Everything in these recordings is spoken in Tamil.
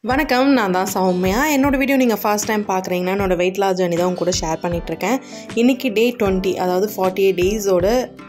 வணக்கம் நான் தான் சௌமியா என்னோட வீடியோ நீங்கள் ஃபர்ஸ்ட் டைம் பார்க்குறீங்கன்னா என்னோட வெயிட் லாஸ் ஜர்னி தான் உங்க கூட ஷேர் பண்ணிகிட்ருக்கேன் இன்றைக்கி டே டுவெண்ட்டி அதாவது ஃபார்ட்டி எயிட் டேஸோட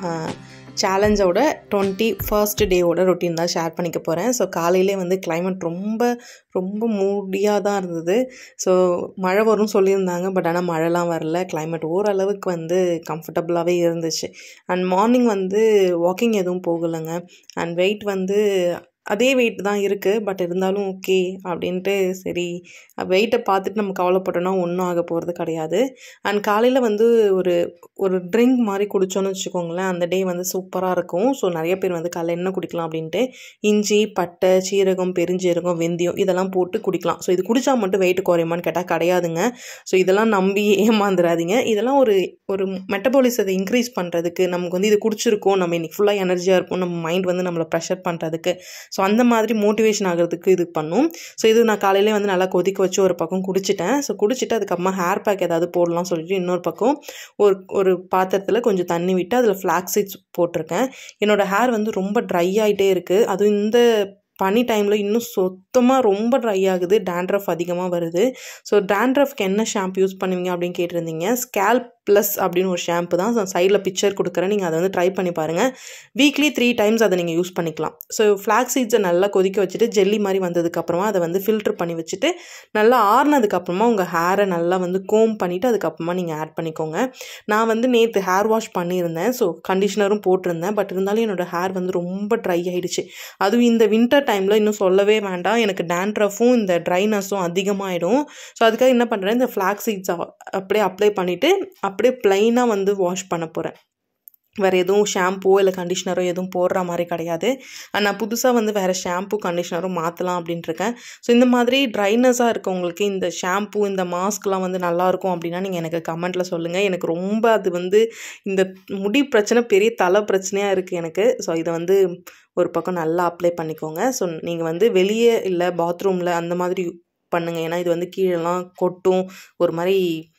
சேலஞ்சோட டுவெண்ட்டி ஃபர்ஸ்ட் டேவோட ரொட்டீன் தான் ஷேர் பண்ணிக்க போகிறேன் ஸோ காலையிலே வந்து climate ரொம்ப ரொம்ப மூடியாக தான் இருந்தது ஸோ மழை வரும்னு சொல்லியிருந்தாங்க பட் ஆனால் மழைலாம் வரல climate ஓரளவுக்கு வந்து கம்ஃபர்டபுளாகவே இருந்துச்சு அண்ட் மார்னிங் வந்து வாக்கிங் எதுவும் போகலைங்க அண்ட் வெயிட் வந்து அதே வெயிட் தான் இருக்குது பட் இருந்தாலும் ஓகே அப்படின்ட்டு சரி வெயிட்டை பார்த்துட்டு நம்ம கவலைப்பட்டோன்னா ஒன்றும் ஆக போகிறது கிடையாது அண்ட் காலையில் வந்து ஒரு ஒரு ட்ரிங்க் மாதிரி குடித்தோன்னு வச்சுக்கோங்களேன் அந்த டே வந்து சூப்பராக இருக்கும் ஸோ நிறைய பேர் வந்து காலைல என்ன குடிக்கலாம் அப்படின்ட்டு இஞ்சி பட்டை சீரகம் பெருஞ்சீரகம் வெந்தயம் இதெல்லாம் போட்டு குடிக்கலாம் ஸோ இது குடித்தா மட்டும் வெயிட் குறையுமான்னு கேட்டால் கிடையாதுங்க ஸோ இதெல்லாம் நம்பி ஏமாந்துடாதீங்க இதெல்லாம் ஒரு ஒரு மெட்டபாலிசத்தை இன்க்ரீஸ் பண்ணுறதுக்கு நமக்கு வந்து இது குடிச்சிருக்கோம் நம்ம இன்னைக்கு ஃபுல்லாக எனர்ஜியாக இருக்கும் நம்ம மைண்ட் வந்து நம்மளை ப்ரெஷர் பண்ணுறதுக்கு ஸோ அந்த மாதிரி மோட்டிவேஷன் ஆகிறதுக்கு இது பண்ணும் ஸோ இது நான் காலையிலே வந்து நல்லா கொதிக்க வச்சு ஒரு பக்கம் குடிச்சிட்டேன் ஸோ குடிச்சிட்டு அதுக்கப்புறமா ஹேர் பேக் ஏதாவது போடலாம் சொல்லிட்டு இன்னொரு பக்கம் ஒரு ஒரு பாத்திரத்தில் கொஞ்சம் தண்ணி விட்டு அதில் ஃப்ளாக் சீட்ஸ் போட்டிருக்கேன் என்னோடய ஹேர் வந்து ரொம்ப ட்ரை ஆகிட்டே இருக்குது அதுவும் இந்த பனி டைமில் இன்னும் சுத்தமாக ரொம்ப ட்ரை ஆகுது டேண்ட்ரஃப் அதிகமாக வருது ஸோ டேண்ட்ரஃப்க்கு என்ன ஷாம்பு யூஸ் பண்ணுவீங்க அப்படின்னு கேட்டிருந்தீங்க ஸ்கேல்ப் ப்ளஸ் அப்படின்னு ஒரு ஷாம்பு தான் சைடில் பிக்சர் கொடுக்குறேன் நீங்கள் அதை வந்து ட்ரை பண்ணி பாருங்கள் வீக்லி த்ரீ டைம்ஸ் அதை நீங்கள் யூஸ் பண்ணிக்கலாம் ஸோ ஃப்ளாக் சீட்ஸை நல்லா கொதிக்க வச்சுட்டு ஜெல்லி மாதிரி வந்ததுக்கப்புறமா அதை வந்து ஃபில்ட்ரு பண்ணி வச்சுட்டு நல்லா ஆறுனதுக்கப்புறமா உங்கள் ஹேரை நல்லா வந்து கோம் பண்ணிவிட்டு அதுக்கப்புறமா நீங்கள் ஆட் பண்ணிக்கோங்க நான் வந்து நேற்று ஹேர் வாஷ் பண்ணியிருந்தேன் ஸோ கண்டிஷ்னரும் போட்டிருந்தேன் பட் இருந்தாலும் என்னோடய ஹேர் வந்து ரொம்ப ட்ரை ஆகிடுச்சு அதுவும் இந்த வின்டர் டைமில் இன்னும் சொல்லவே வேண்டாம் எனக்கு டேண்ட்ரஃபும் இந்த ட்ரைனஸும் அதிகமாகிடும் ஸோ அதுக்காக என்ன பண்ணுறேன் இந்த ஃப்ளாக் சீட்ஸ் அப்படியே அப்ளை பண்ணிவிட்டு அப்படியே ப்ளைனாக வந்து வாஷ் பண்ண போகிறேன் வேறு எதுவும் ஷாம்போ இல்லை கண்டிஷ்னரோ எதுவும் போடுற மாதிரி கிடையாது நான் புதுசாக வந்து வேறு ஷாம்பு கண்டிஷ்னரும் மாற்றலாம் அப்படின்ட்டு இருக்கேன் ஸோ இந்த மாதிரி ட்ரைனஸாக இருக்கவங்களுக்கு இந்த ஷாம்பு இந்த மாஸ்க்லாம் வந்து நல்லாயிருக்கும் அப்படின்னா நீங்கள் எனக்கு கமெண்ட்டில் சொல்லுங்கள் எனக்கு ரொம்ப அது வந்து இந்த முடி பிரச்சனை பெரிய தலை பிரச்சனையாக இருக்குது எனக்கு ஸோ இதை வந்து ஒரு பக்கம் நல்லா அப்ளை பண்ணிக்கோங்க ஸோ நீங்கள் வந்து வெளியே இல்லை பாத்ரூமில் அந்த மாதிரி பண்ணுங்கள் ஏன்னா இது வந்து கீழெல்லாம் கொட்டும் ஒரு மாதிரி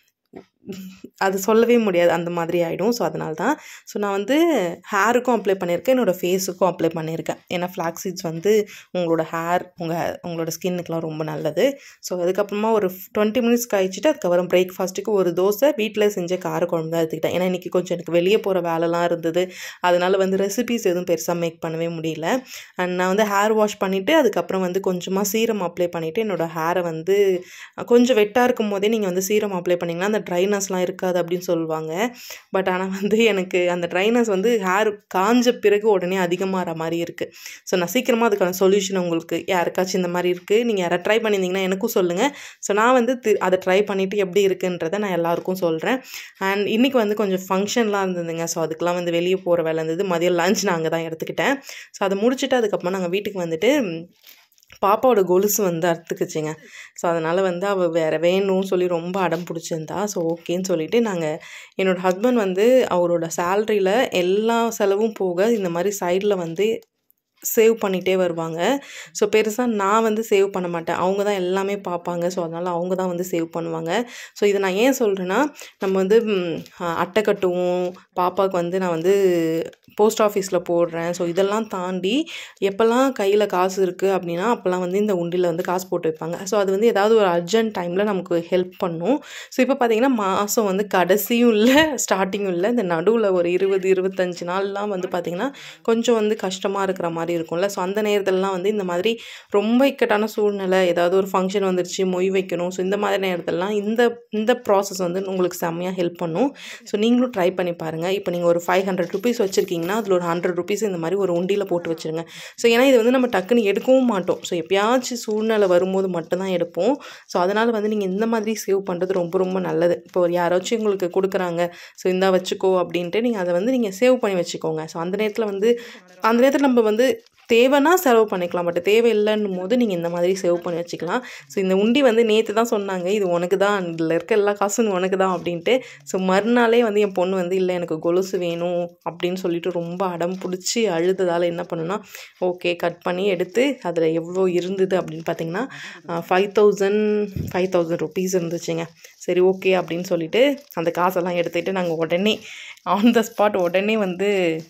அது சொல்லவே முடியாது அந்த மாதிரி ஆகிடும் ஸோ அதனால தான் ஸோ நான் வந்து ஹேருக்கும் அப்ளை பண்ணியிருக்கேன் என்னோடய ஃபேஸுக்கும் அப்ளை பண்ணியிருக்கேன் ஏன்னா ஃப்ளாக் சீட்ஸ் வந்து உங்களோட ஹேர் உங்கள் உங்களோட ஸ்கின்னுக்குலாம் ரொம்ப நல்லது ஸோ அதுக்கப்புறமா ஒரு டுவெண்ட்டி மினிட்ஸ் கழிச்சிட்டு அதுக்கப்புறம் பிரேக்ஃபாஸ்ட்டுக்கு ஒரு தோசை வீட்டில் செஞ்ச காரக்குழம்பு தான் எடுத்துக்கிட்டேன் ஏன்னா இன்றைக்கி கொஞ்சம் எனக்கு வெளியே போகிற வேலைலாம் இருந்தது அதனால் வந்து ரெசிபீஸ் எதுவும் பெருசாக மேக் பண்ணவே முடியல அண்ட் நான் வந்து ஹேர் வாஷ் பண்ணிவிட்டு அதுக்கப்புறம் வந்து கொஞ்சமாக சீரம் அப்ளை பண்ணிவிட்டு என்னோடய ஹேரை வந்து கொஞ்சம் வெட்டாக இருக்கும் போதே நீங்கள் வந்து சீரம் அப்ளை பண்ணிங்கன்னா அந்த ட்ரைனஸ்லாம் இருக்காது அப்படின்னு சொல்லுவாங்க பட் ஆனால் வந்து எனக்கு அந்த ட்ரைனஸ் வந்து ஹேர் காஞ்ச பிறகு உடனே அதிகமாகிற மாதிரி இருக்குது ஸோ நான் சீக்கிரமாக அதுக்கான சொல்யூஷன் உங்களுக்கு யாருக்காச்சும் இந்த மாதிரி இருக்குது நீங்கள் யாரை ட்ரை பண்ணியிருந்தீங்கன்னா எனக்கும் சொல்லுங்கள் ஸோ நான் வந்து தி அதை ட்ரை பண்ணிவிட்டு எப்படி இருக்குன்றதை நான் எல்லாருக்கும் சொல்கிறேன் அண்ட் இன்றைக்கி வந்து கொஞ்சம் ஃபங்க்ஷன்லாம் இருந்ததுங்க ஸோ அதுக்கெலாம் வந்து வெளியே போகிற வேலை இருந்தது மதியம் லஞ்ச் நான் அங்கே தான் எடுத்துக்கிட்டேன் ஸோ அதை முடிச்சுட்டு அதுக்கப்புறமா நாங்கள் வீட்டுக்கு வந்துட்டு பாப்பாவோட கொலுசு வந்து அறுத்துக்குச்சுங்க ஸோ அதனால் வந்து அவள் வேறு வேணும்னு சொல்லி ரொம்ப அடம் பிடிச்சிருந்தா ஸோ ஓகேன்னு சொல்லிவிட்டு நாங்கள் என்னோடய ஹஸ்பண்ட் வந்து அவரோட சேல்ரியில் எல்லா செலவும் போக இந்த மாதிரி சைடில் வந்து சேவ் பண்ணிகிட்டே வருவாங்க ஸோ பெருசாக நான் வந்து சேவ் பண்ண மாட்டேன் அவங்க தான் எல்லாமே பார்ப்பாங்க ஸோ அதனால் அவங்க தான் வந்து சேவ் பண்ணுவாங்க ஸோ இதை நான் ஏன் சொல்கிறேன்னா நம்ம வந்து அட்டை கட்டுவோம் பாப்பாவுக்கு வந்து நான் வந்து போஸ்ட் ஆஃபீஸில் போடுறேன் ஸோ இதெல்லாம் தாண்டி எப்போல்லாம் கையில் காசு இருக்குது அப்படின்னா அப்போல்லாம் வந்து இந்த உண்டியில் வந்து காசு போட்டு வைப்பாங்க ஸோ அது வந்து ஏதாவது ஒரு அர்ஜென்ட் டைமில் நமக்கு ஹெல்ப் பண்ணும் ஸோ இப்போ பார்த்தீங்கன்னா மாதம் வந்து கடைசியும் இல்லை ஸ்டார்டிங்கும் இல்லை இந்த நடுவில் ஒரு இருபது இருபத்தஞ்சு நாள்லாம் வந்து பார்த்திங்கன்னா கொஞ்சம் வந்து கஷ்டமாக இருக்கிற மாதிரி இருக்கும்ல ஸோ அந்த நேரத்துலலாம் வந்து இந்த மாதிரி ரொம்ப இக்கட்டான சூழ்நிலை ஏதாவது ஒரு ஃபங்க்ஷன் வந்துருச்சு மொய் வைக்கணும் ஸோ இந்த மாதிரி நேரத்துலலாம் இந்த இந்த ப்ராசஸ் வந்து உங்களுக்கு செம்மையாக ஹெல்ப் பண்ணும் ஸோ நீங்களும் ட்ரை பண்ணி பாருங்கள் இப்போ நீங்கள் ஒரு ஃபைவ் ஹண்ட்ரட் ருபீஸ் வச்சுருக்கீங்கன்னா அதில் ஒரு ஹண்ட்ரட் ருபீஸ் இந்த மாதிரி ஒரு உண்டியில் போட்டு வச்சுருங்க ஸோ ஏன்னா இது வந்து நம்ம டக்குன்னு எடுக்கவும் மாட்டோம் ஸோ எப்பயாச்சும் சூழ்நிலை வரும்போது மட்டும்தான் எடுப்போம் ஸோ அதனால் வந்து நீங்கள் இந்த மாதிரி சேவ் பண்ணுறது ரொம்ப ரொம்ப நல்லது இப்போ ஒரு யாராச்சும் உங்களுக்கு கொடுக்குறாங்க ஸோ இந்தா வச்சுக்கோ அப்படின்ட்டு நீங்கள் அதை வந்து நீங்கள் சேவ் பண்ணி வச்சுக்கோங்க ஸோ அந்த நேரத்தில் வந்து அந்த நேரத்தில் நம்ம வந்து தேவைன்னா செலவு பண்ணிக்கலாம் பட் தேவையில்லைன்னும் போது நீங்கள் இந்த மாதிரி சேவ் பண்ணி வச்சுக்கலாம் ஸோ இந்த உண்டி வந்து நேற்று தான் சொன்னாங்க இது உனக்கு தான் இதில் இருக்க எல்லா காசும் உனக்கு தான் அப்படின்ட்டு ஸோ மறுநாளே வந்து என் பொண்ணு வந்து இல்லை எனக்கு கொலுசு வேணும் அப்படின்னு சொல்லிட்டு ரொம்ப அடம் பிடிச்சி அழுததால் என்ன பண்ணுன்னா ஓகே கட் பண்ணி எடுத்து அதில் எவ்வளோ இருந்தது அப்படின்னு பார்த்தீங்கன்னா five thousand five thousand rupees இருந்துச்சுங்க சரி ஓகே அப்படின்னு சொல்லிட்டு அந்த காசெல்லாம் எடுத்துகிட்டு நாங்கள் உடனே ஆன் த ஸ்பாட் உடனே வந்து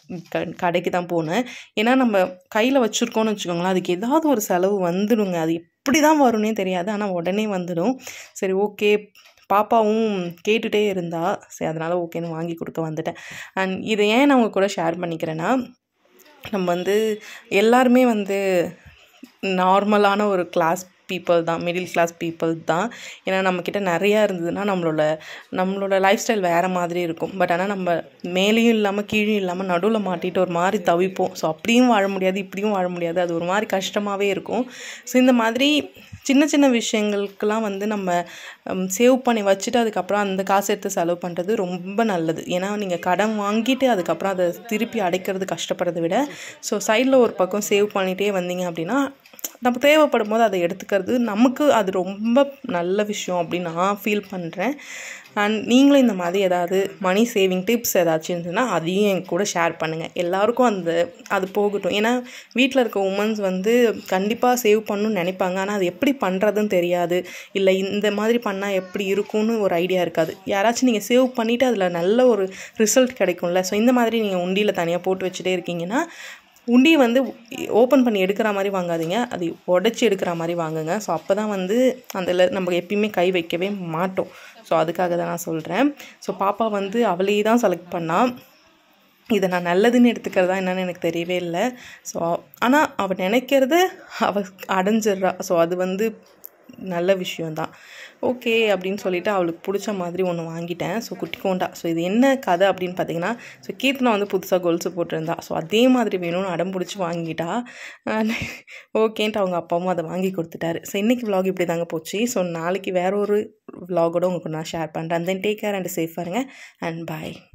க கடைக்கு தான் போனேன் ஏன்னா நம்ம கையில் வச்சுருக்கோம்னு வச்சுக்கோங்களேன் அதுக்கு ஏதாவது ஒரு செலவு வந்துடுங்க அது எப்படி தான் வரும்னே தெரியாது ஆனால் உடனே வந்துடும் சரி ஓகே பாப்பாவும் கேட்டுகிட்டே இருந்தா சரி அதனால் ஓகேன்னு வாங்கி கொடுக்க வந்துட்டேன் அண்ட் இதை ஏன் நான் உங்க கூட ஷேர் பண்ணிக்கிறேன்னா நம்ம வந்து எல்லாருமே வந்து நார்மலான ஒரு கிளாஸ் பீப்புள் தான் மிடில் கிளாஸ் பீப்புள் தான் ஏன்னா நம்மக்கிட்ட நிறையா இருந்ததுன்னா நம்மளோட நம்மளோட லைஃப் ஸ்டைல் வேறு மாதிரி இருக்கும் பட் ஆனால் நம்ம மேலேயும் இல்லாமல் கீழே இல்லாமல் நடுவில் மாட்டிட்டு ஒரு மாதிரி தவிப்போம் ஸோ அப்படியும் வாழ முடியாது இப்படியும் வாழ முடியாது அது ஒரு மாதிரி கஷ்டமாகவே இருக்கும் ஸோ இந்த மாதிரி சின்ன சின்ன விஷயங்களுக்கெல்லாம் வந்து நம்ம சேவ் பண்ணி வச்சுட்டு அதுக்கப்புறம் அந்த காசு எடுத்து செலவு பண்ணுறது ரொம்ப நல்லது ஏன்னா நீங்கள் கடன் வாங்கிட்டு அதுக்கப்புறம் அதை திருப்பி அடைக்கிறது கஷ்டப்படுறதை விட ஸோ சைடில் ஒரு பக்கம் சேவ் பண்ணிகிட்டே வந்தீங்க அப்படின்னா நம்ம தேவைப்படும் போது அதை எடுத்துக்கிறது நமக்கு அது ரொம்ப நல்ல விஷயம் அப்படின்னு நான் ஃபீல் பண்ணுறேன் அண்ட் நீங்களும் இந்த மாதிரி ஏதாவது மணி சேவிங் டிப்ஸ் ஏதாச்சும் இருந்ததுன்னா அதையும் என் கூட ஷேர் பண்ணுங்கள் எல்லாருக்கும் அந்த அது போகட்டும் ஏன்னா வீட்டில் இருக்க உமன்ஸ் வந்து கண்டிப்பாக சேவ் பண்ணணும்னு நினைப்பாங்க ஆனால் அது எப்படி பண்ணுறதுன்னு தெரியாது இல்லை இந்த மாதிரி பண்ணால் எப்படி இருக்கும்னு ஒரு ஐடியா இருக்காது யாராச்சும் நீங்கள் சேவ் பண்ணிவிட்டு அதில் நல்ல ஒரு ரிசல்ட் கிடைக்கும்ல ஸோ இந்த மாதிரி நீங்கள் உண்டியில் தனியாக போட்டு வச்சுட்டே இருக்கீங்கன்னா உண்டியை வந்து ஓப்பன் பண்ணி எடுக்கிற மாதிரி வாங்காதீங்க அது உடச்சி எடுக்கிற மாதிரி வாங்குங்க ஸோ அப்போ தான் வந்து அதில் நம்ம எப்பயுமே கை வைக்கவே மாட்டோம் ஸோ அதுக்காக தான் நான் சொல்கிறேன் ஸோ பாப்பா வந்து அவளே தான் செலக்ட் பண்ணால் இதை நான் நல்லதுன்னு எடுத்துக்கிறதா என்னன்னு எனக்கு தெரியவே இல்லை ஸோ ஆனால் அவள் நினைக்கிறது அவள் அடைஞ்சிட்றா ஸோ அது வந்து நல்ல விஷயந்தான் ஓகே அப்படின்னு சொல்லிட்டு அவளுக்கு பிடிச்ச மாதிரி ஒன்று வாங்கிட்டேன் ஸோ குட்டி கோண்டா ஸோ இது என்ன கதை அப்படின்னு பார்த்தீங்கன்னா ஸோ கீர்த்தனா வந்து புதுசாக கொலுசு போட்டிருந்தா ஸோ அதே மாதிரி வேணும்னு அடம் பிடிச்சி வாங்கிட்டா ஓகேன்ட்டு அவங்க அப்பாவும் அதை வாங்கி கொடுத்துட்டாரு ஸோ இன்றைக்கி vlog இப்படி தாங்க போச்சு ஸோ நாளைக்கு வேற ஒரு vlog-ஓட உங்களுக்கு நான் ஷேர் பண்ணுறேன் then take care and safe பாருங்க அண்ட் பாய்